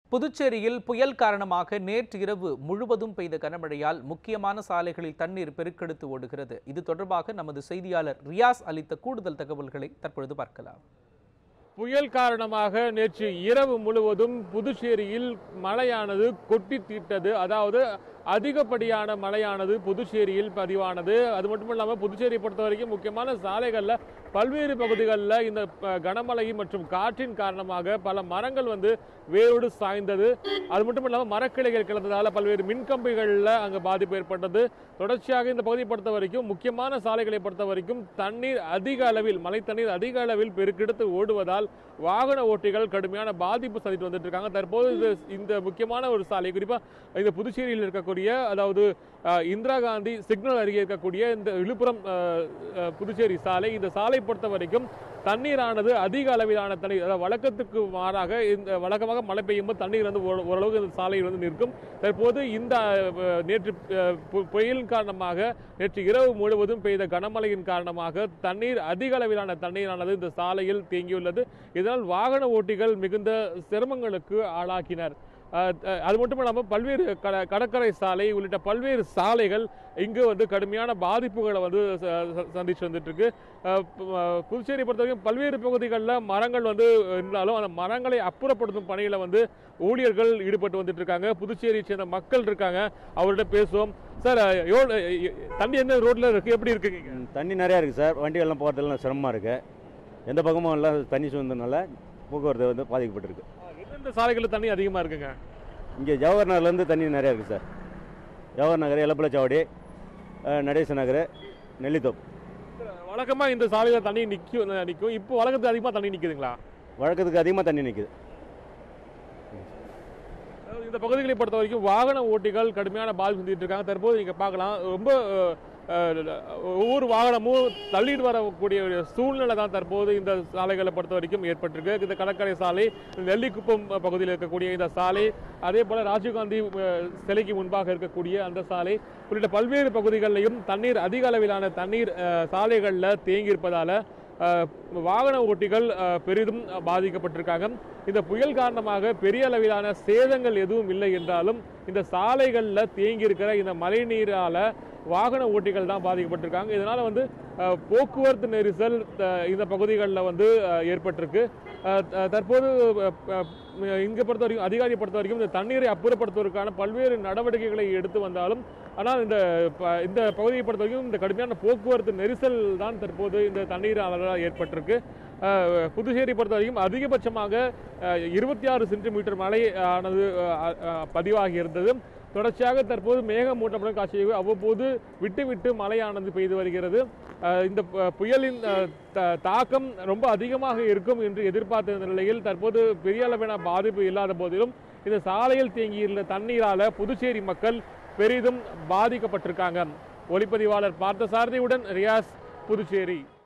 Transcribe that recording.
புதுச்சேரியில் புயல் காரணமாக நேற்று இரவு முழுவதும் பெய்த கனமழையால் முக்கியமான சாலைகளில் தண்ணீர் பெருக்கெடுத்து ஓடுகிறது இது தொடர்பாக நமது செய்தியாளர் ரியாஸ் அளித்த கூடுதல் தகவல்களை தற்பொழுது பார்க்கலாம் புயல் காரணமாக நேற்று இரவு முழுவதும் புதுச்சேரியில் மழையானது கொட்டி தீட்டது அதாவது அதிகப்படியான மழையானது புதுச்சேரியில் பதிவானது அது மட்டும் இல்லாமல் புதுச்சேரியை பொறுத்த வரைக்கும் முக்கியமான சாலைகளில் பல்வேறு பகுதிகளில் இந்த ப- கனமழை மற்றும் காற்றின் காரணமாக பல மரங்கள் வந்து வேரோடு சாய்ந்தது அது மட்டும் இல்லாமல் மரக்கிளைகள் கிளந்ததால பல்வேறு மின்கம்பிகளில் அங்கே பாதிப்பு ஏற்பட்டது தொடர்ச்சியாக இந்த பகுதியை பொறுத்த வரைக்கும் முக்கியமான சாலைகளை பொறுத்த வரைக்கும் தண்ணீர் அதிக அளவில் மழை தண்ணீர் அதிக அளவில் பெருக்கெடுத்து ஓடுவதால் வாகன ஓட்டிகள் கடுமையான பாதிப்பு சந்தித்து வந்துட்டு இருக்காங்க தற்போது இது இந்த முக்கியமான ஒரு சாலை குறிப்பாக இந்த புதுச்சேரியில் இருக்கக்கூடிய அதாவது அஹ், இந்திரா காந்தி சிக்னல் அருகே இருக்கக்கூடிய இந்த விழுப்புரம் அஹ், அஹ், புதுச்சேரி சாலை இந்த சாலை பொறுத்த வரைக்கும் தண்ணீரானது அதிக அளவிலான தண்ணீர் அதாவது வழக்கத்துக்கு மாறாக இந்த வழக்கமாக மழை பெய்யும் போது தண்ணீர் வந்து ஓர- ஓரளவுக்கு இந்த சாலையில் வந்து நிற்கும் தற்போது இந்த அஹ், நேற்று அஹ், பு- புயலின் காரணமாக நேற்று இரவு முழுவதும் பெய்த கனமழையின் காரணமாக தண்ணீர் அதிக அளவிலான தண்ணீரானது இந்த சாலையில் தேங்கியுள்ளது இதனால் வாகன ஓட்டிகள் மிகுந்த சிரமங்களுக்கு ஆளாக்கினர் அஹ், அஹ், அது மட்டும் இல்லாமல் பல்வேறு கட- கடற்கரை சாலை உள்ளிட்ட பல்வேறு சாலைகள் இங்கு வந்து கடுமையான பாதிப்புகளை வந்து ச- ச- சந்திச்சு வந்துட்டு இருக்கு அஹ், பு- அஹ், புதுச்சேரி பொறுத்தவரைக்கும் பல்வேறு பகுதிகளில் மரங்கள் வந்து இருந்தாலும் அந்த மரங்களை அப்புறப்படுத்தும் பணியில வந்து ஊழியர்கள் ஈடுபட்டு வந்துட்டு இருக்காங்க புதுச்சேரியை சேர்ந்த மக்கள் இருக்காங்க அவர்கிட்ட பேசுவோம் சார் அஹ், எவ்வளவு- அஹ், தண்ணி எந்த ரோட்ல இருக்கு எப்படி இருக்குங்க ம், தண்ணி நிறையா இருக்குது சார் வண்டிகள்லாம் போகிறதுலாம் சிரமமாக இருக்குது எந்த பக்கமும் எல்லாம் தண்ணி சூழ்ந்ததுனால போக்குவரத்து வந்து பாதிக்கப்பட்டிருக்கு எந்தெந்த சாலைகளில் தண்ணி அதிகமா இருக்குங்க இங்கே ஜவஹர் நகர்லேருந்து தண்ணி நிறையா இருக்குது சார் ஜவஹர் நகர் எலப்பலச்சாவடி அஹ், நடேச நகர் நெல்லித்தோப்பு வழக்கமா இந்த சாலையில தண்ணி நிக்கும் நிக்கும் இப்போ வழக்கத்துக்கு அதிகமா தண்ணி நிக்குதுங்களா வழக்கத்துக்கு அதிகமாக தண்ணி நிற்குது அதாவது இந்த பகுதிகளை பொறுத்த வரைக்கும் வாகன ஓட்டிகள் கடுமையான பாதிப்பு சந்திட்டு இருக்காங்க தற்போது நீங்க பார்க்கலாம் ரொம்ப அஹ், அஹ், ஒவ்வொரு வாகனமும் தள்ளிட்டு வரக்கூடிய ஒரு சூழ்நிலை தான் தற்போது இந்த சாலைகளை பொறுத்த வரைக்கும் ஏற்பட்டிருக்கு இந்த கடற்கரை சாலை நெல்லிக்குப்பம் பகுதியில் இருக்கக்கூடிய இந்த சாலை அதே போல ராஜீவ்காந்தி அஹ், சிலைக்கு முன்பாக இருக்கக்கூடிய அந்த சாலை உள்ளிட்ட பல்வேறு பகுதிகளிலையும் தண்ணீர் அதிக அளவிலான தண்ணீர் அஹ், சாலைகளில் தேங்கி இருப்பதால அஹ், வாகன ஓட்டிகள் அஹ், பெரிதும் பாதிக்கப்பட்டிருக்காங்க இந்த புயல் காரணமாக பெரிய அளவிலான சேதங்கள் எதுவும் இல்லை என்றாலும் இந்த சாலைகளில் தேங்கி இருக்கிற இந்த மழை நீரால வாகன ஓட்டிகள் தான் பாதிக்கப்பட்டிருக்காங்க இதனால வந்து அஹ், போக்குவரத்து நெரிசல் அஹ், இந்த பகுதிகளில் வந்து அஹ், ஏற்பட்டிருக்கு அஹ், த- தற்போது அஹ், அஹ், இங்க பொறுத்த வரைக்கும் அதிகாரியை பொறுத்த வரைக்கும் இந்த தண்ணீரை அப்புறப்படுத்துவதற்கான பல்வேறு நடவடிக்கைகளை எடுத்து வந்தாலும் ஆனால் இந்த ப- இந்த பகுதியை பொறுத்த வரைக்கும் இந்த கடுமையான போக்குவரத்து நெரிசல் தான் தற்போது இந்த தண்ணீரால ஏற்பட்டிருக்கு அஹ், புதுச்சேரி பொறுத்த வரைக்கும் அதிகபட்சமாக இருபத்தி ஆறு சென்டிமீட்டர் மழை ஆனது அஹ், அஹ், பதிவாகி இருந்தது தொடர்ச்சியாக தற்போது மேகமூட்டமுடன் காட்சி அவ்வப்போது விட்டு விட்டு மழையானது பெய்து வருகிறது அஹ், இந்த ப- புயலின் அஹ், த- தாக்கம் ரொம்ப அதிகமாக இருக்கும் என்று எதிர்பார்த்த நிலையில் தற்போது பெரிய அளவிலான பாதிப்பு இல்லாத போதிலும் இந்த சாலையில் தேங்கியிருந்த தண்ணீரால புதுச்சேரி மக்கள் பெரிதும் பாதிக்கப்பட்டிருக்காங்க ஒளிப்பதிவாளர் பார்த்தசாரதியுடன் ரியாஸ் புதுச்சேரி